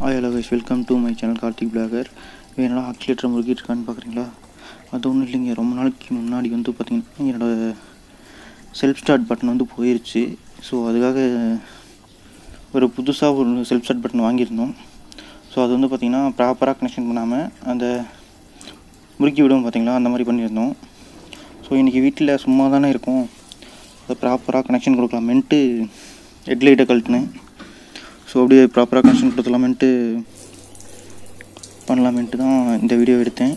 hi hello guys welcome to my channel Karthik blogger என்னடா accelerator முறுக்கிட்டு இருக்கான்னு பார்க்குறீங்களா அது ஒன்றும் இல்லைங்க ரொம்ப நாளைக்கு முன்னாடி வந்து பார்த்திங்கன்னா என்னோடய செல்ஃப் ஸ்டார்ட் பட்டன் வந்து போயிருச்சு ஸோ அதுக்காக ஒரு புதுசாக ஒரு செல்ஃப் ஸ்டார்ட் பட்டன் வாங்கியிருந்தோம் ஸோ அது வந்து பார்த்திங்கன்னா ப்ராப்பராக கனெக்ஷன் பண்ணாமல் அந்த முறுக்கி விடும் பார்த்தீங்களா அந்த மாதிரி பண்ணியிருந்தோம் ஸோ இன்றைக்கி வீட்டில் சும்மா தானே இருக்கும் அதை ப்ராப்பராக கனெக்ஷன் கொடுக்கலாமேன்ட்டு ஹெட்லைட்டை கழட்டினேன் ஸோ அப்படியே ப்ராப்பராக கனெக்ஷன் கொடுத்துலாமேன்ட்டு பண்ணலாமேன்ட்டு தான் இந்த வீடியோ எடுத்தேன்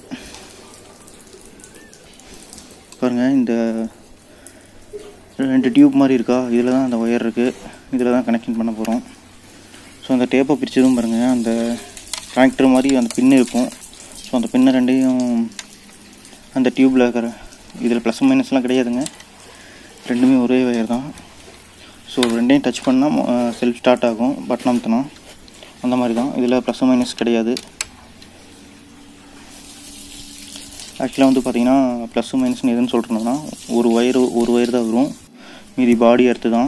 பாருங்கள் இந்த ரெண்டு டியூப் மாதிரி இருக்கா இதில் தான் அந்த ஒயர் இருக்குது இதில் தான் கனெக்ஷன் பண்ண போகிறோம் ஸோ அந்த டேப்பை பிரிச்சதும் பாருங்கள் அந்த கனெக்டர் மாதிரி அந்த பின்னு இருக்கும் ஸோ அந்த பின்னை ரெண்டையும் அந்த டியூப்பில் இருக்கிற இதில் ப்ளஸ் மைனஸ்லாம் கிடையாதுங்க ரெண்டுமே ஒரே ஒயர் தான் ஸோ ரெண்டையும் டச் பண்ணால் செல்ஃப் ஸ்டார்ட் ஆகும் பட்டன் அமுத்தினா அந்த மாதிரி தான் இதில் ப்ளஸ் மைனஸ் கிடையாது ஆக்சுவலாக வந்து பார்த்தீங்கன்னா ப்ளஸ் மைனஸ்னு எதுன்னு சொல்கிறோம்னா ஒரு ஒயர் ஒரு ஒயர் தான் வரும் மீதி பாடி எடுத்து தான்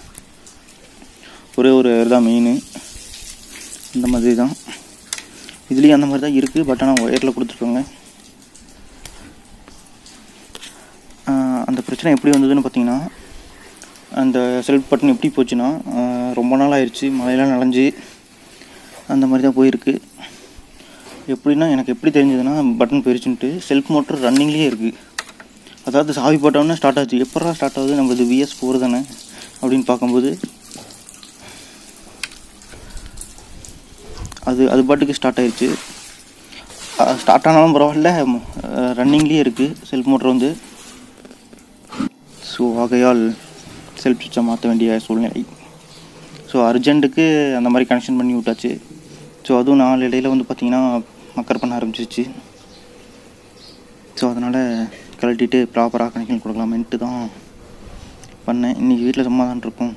ஒரே ஒரு ஒயர் தான் மெயின் இந்த மாதிரி தான் இதுலேயும் அந்த மாதிரி தான் இருக்குது பட் ஆனால் ஒயரில் கொடுத்துருக்கோங்க அந்த பிரச்சனை எப்படி வந்ததுன்னு பார்த்தீங்கன்னா அந்த செல்ஃப் பட்டன் எப்படி போச்சுன்னா ரொம்ப நாள் ஆயிடுச்சு மழையெல்லாம் நனைஞ்சு அந்த மாதிரி தான் போயிருக்கு எப்படின்னா எனக்கு எப்படி தெரிஞ்சதுன்னா பட்டன் போயிருச்சுன்ட்டு செல்ஃப் மோட்டர் ரன்னிங்லேயே இருக்குது அதாவது சாவி போட்டோன்னே ஸ்டார்ட் ஆச்சு எப்படா ஸ்டார்ட் ஆகுது நம்மளது விஎஸ் ஃபோர் தானே அப்படின்னு பார்க்கும்போது அது அது பாட்டுக்கு ஸ்டார்ட் ஆயிடுச்சு ஸ்டார்ட் ஆனாலும் பரவாயில்ல ரன்னிங்லேயே இருக்குது செல்ஃப் மோட்டர் வந்து ஸோ ஆகையால் செல்ஃப் சுவிட்சை மாற்ற வேண்டிய சூழ்நிலை ஸோ அர்ஜென்ட்டுக்கு அந்த மாதிரி கனெக்ஷன் பண்ணி விட்டாச்சு ஸோ அதுவும் நாலு இடையில வந்து பார்த்திங்கன்னா மக்கர் பண்ண ஆரம்பிச்சிச்சு ஸோ அதனால் கழட்டிட்டு ப்ராப்பராக கனெக்ஷன் கொடுக்கலாமேன்ட்டு தான் பண்ணேன் இன்றைக்கி வீட்டில் சும்மா தான் இருக்கும்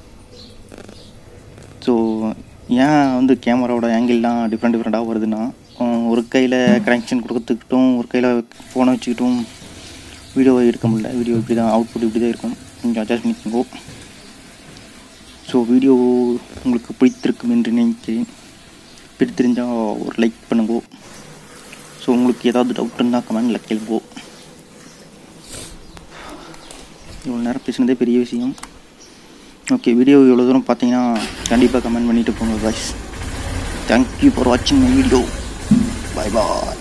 ஸோ ஏன் வந்து கேமராவோட ஆங்கிள்லாம் டிஃப்ரெண்ட் டிஃப்ரெண்ட்டாக வருதுன்னா ஒரு கையில் கனெக்ஷன் கொடுக்கறதுக்கிட்டும் ஒரு கையில் ஃபோனை வச்சுக்கிட்டும் வீடியோவை எடுக்க முடியல வீடியோ இப்படி தான் அவுட்புட் இப்படி தான் இருக்கும் கொஞ்சம் அட்ஜஸ்ட் பண்ணிக்கோங்க ஸோ வீடியோ உங்களுக்கு பிடித்திருக்கும் என்று நினைக்கிறேன் பிடித்திருந்தால் ஒரு லைக் பண்ணுங்க ஸோ உங்களுக்கு ஏதாவது டவுட் இருந்தால் கமெண்டில் கேளுங்கோ இவ்வளோ நேரம் பேசுனதே பெரிய விஷயம் ஓகே வீடியோ இவ்வளோ தூரம் பார்த்தீங்கன்னா கண்டிப்பாக கமெண்ட் பண்ணிவிட்டு போங்க பாய்ஸ் தேங்க்யூ ஃபார் வாட்சிங் மை வீடியோ பாய் பாய்